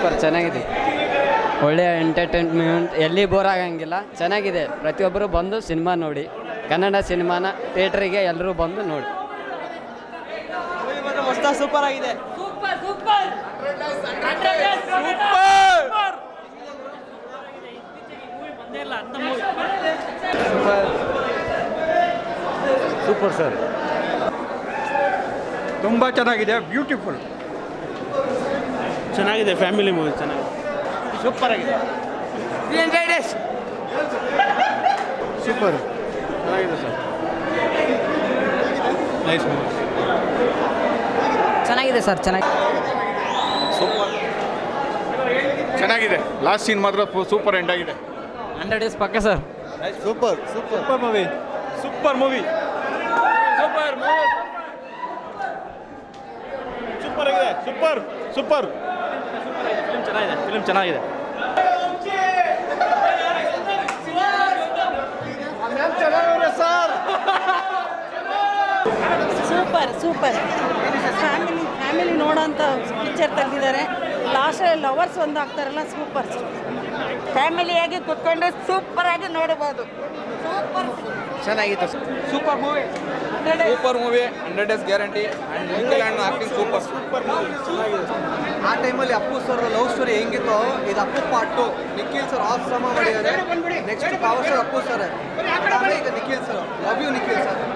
super ಚೆನ್ನಾಗಿದೆ ಒಳ್ಳೆಯ entertainment ಎಲ್ಲಿ ಬೋರ್ ಆಗಂಗಿಲ್ಲ ಚೆನ್ನಾಗಿದೆ ಪ್ರತಿಯೊಬ್ಬರು ಬಂದು ಸಿನಿಮಾ ನೋಡಿ ಕನ್ನಡ ಸಿನಿಮಾನ ಥಿಯೇಟ್ರಿಗೆ ಎಲ್ಲರೂ ಬಂದು ನೋಡಿ ಮಸ್ತ ಸೂಪರ್ ಆಗಿದೆ ಸೂಪರ್ ಸರ್ ತುಂಬ ಚೆನ್ನಾಗಿದೆ ಬ್ಯೂಟಿಫುಲ್ ಚೆನ್ನಾಗಿದೆ ಫ್ಯಾಮಿಲಿ ಮೂವಿ ಚೆನ್ನಾಗಿದೆ ಸೂಪರ್ ಆಗಿದೆ ಸೂಪರ್ ಚೆನ್ನಾಗಿದೆ ಸರ್ ನೈಸ್ ಮೂವಿ ಚೆನ್ನಾಗಿದೆ ಸರ್ ಚೆನ್ನಾಗಿ ಚೆನ್ನಾಗಿದೆ ಲಾಸ್ಟ್ ಸೀನ್ ಮಾತ್ರ ಸೂಪರ್ ಎಂಡ್ ಆಗಿದೆ ಹಂಡ್ರೆಡ್ ಡೇಸ್ ಪಕ್ಕ sir super super super movie super movie super movie super ಆಗಿದೆ ಸೂಪರ್ ಸೂಪರ್ ಫಿಲ್ಮ್ ಚೆನ್ನಾಗಿದೆ ಫಿಲ್ಮ್ ಚೆನ್ನಾಗಿದೆ ಸೂಪರ್ ಸೂಪರ್ ಫ್ಯಾಮಿಲಿ ಫ್ಯಾಮಿಲಿ ನೋಡೋಂಥ ಪಿಕ್ಚರ್ ತೆಗೆದಿದ್ದಾರೆ ಲಾಸ್ಟಲ್ಲಿ ಲವರ್ಸ್ ಒಂದು ಆಗ್ತಾರಲ್ಲ ಸೂಪರ್ ಫ್ಯಾಮಿಲಿಯಾಗಿ ಕುತ್ಕೊಂಡು ಸೂಪರ್ ಆಗಿ ನೋಡಬಹುದು ಸೂಪರ್ ಚೆನ್ನಾಗಿತ್ತು super movie super movie hundred days guarantee and Nikhil and acting super super movie ಆ ಟೈಮಲ್ಲಿ ಅಪ್ಪು ಸರ್ ಲವ್ ಸ್ಟೋರಿ ಹೆಂಗಿತ್ತು ಇದು Appu part two Nikhil sir ಆಶ್ರಮ ಮಾಡಿದ್ದಾರೆ next power sir Appu sir ಈಗ Nikhil sir love you Nikhil sir